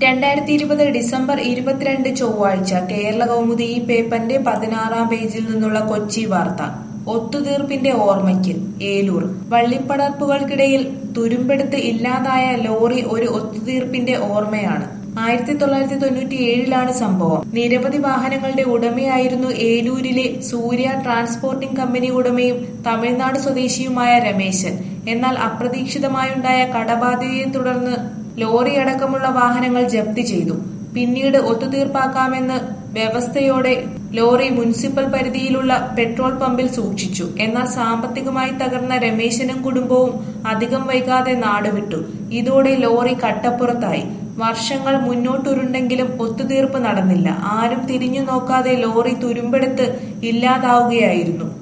രണ്ടായിരത്തി ഇരുപത് ഡിസംബർ ഇരുപത്തിരണ്ട് ചൊവ്വാഴ്ച കേരള കൗമുദി ഈ പേപ്പറിന്റെ പതിനാറാം പേജിൽ നിന്നുള്ള കൊച്ചി വാർത്ത ഒത്തുതീർപ്പിന്റെ ഓർമ്മയ്ക്ക് ഏലൂർ വള്ളിപ്പടർപ്പുകൾക്കിടയിൽ തുരുമ്പെടുത്ത് ഇല്ലാതായ ലോറി ഒരു ഒത്തുതീർപ്പിന്റെ ഓർമ്മയാണ് ആയിരത്തി തൊള്ളായിരത്തി തൊണ്ണൂറ്റി ഏഴിലാണ് സംഭവം നിരവധി വാഹനങ്ങളുടെ ഉടമയായിരുന്നു ഏലൂരിലെ സൂര്യ ട്രാൻസ്പോർട്ടിംഗ് കമ്പനി ഉടമയും തമിഴ്നാട് സ്വദേശിയുമായ രമേശൻ എന്നാൽ അപ്രതീക്ഷിതമായുണ്ടായ കടബാധ്യതയെ തുടർന്ന് ലോറി അടക്കമുള്ള വാഹനങ്ങൾ ജപ്തി ചെയ്തു പിന്നീട് ഒത്തുതീർപ്പാക്കാമെന്ന് വ്യവസ്ഥയോടെ ലോറി മുനിസിപ്പൽ പരിധിയിലുള്ള പെട്രോൾ പമ്പിൽ സൂക്ഷിച്ചു എന്നാൽ സാമ്പത്തികമായി തകർന്ന രമേശനും കുടുംബവും അധികം വൈകാതെ നാടുവിട്ടു ഇതോടെ ലോറി കട്ടപ്പുറത്തായി വർഷങ്ങൾ മുന്നോട്ടുരുണ്ടെങ്കിലും ഒത്തുതീർപ്പ് നടന്നില്ല ആരും തിരിഞ്ഞു നോക്കാതെ ലോറി തുരുമ്പെടുത്ത് ഇല്ലാതാവുകയായിരുന്നു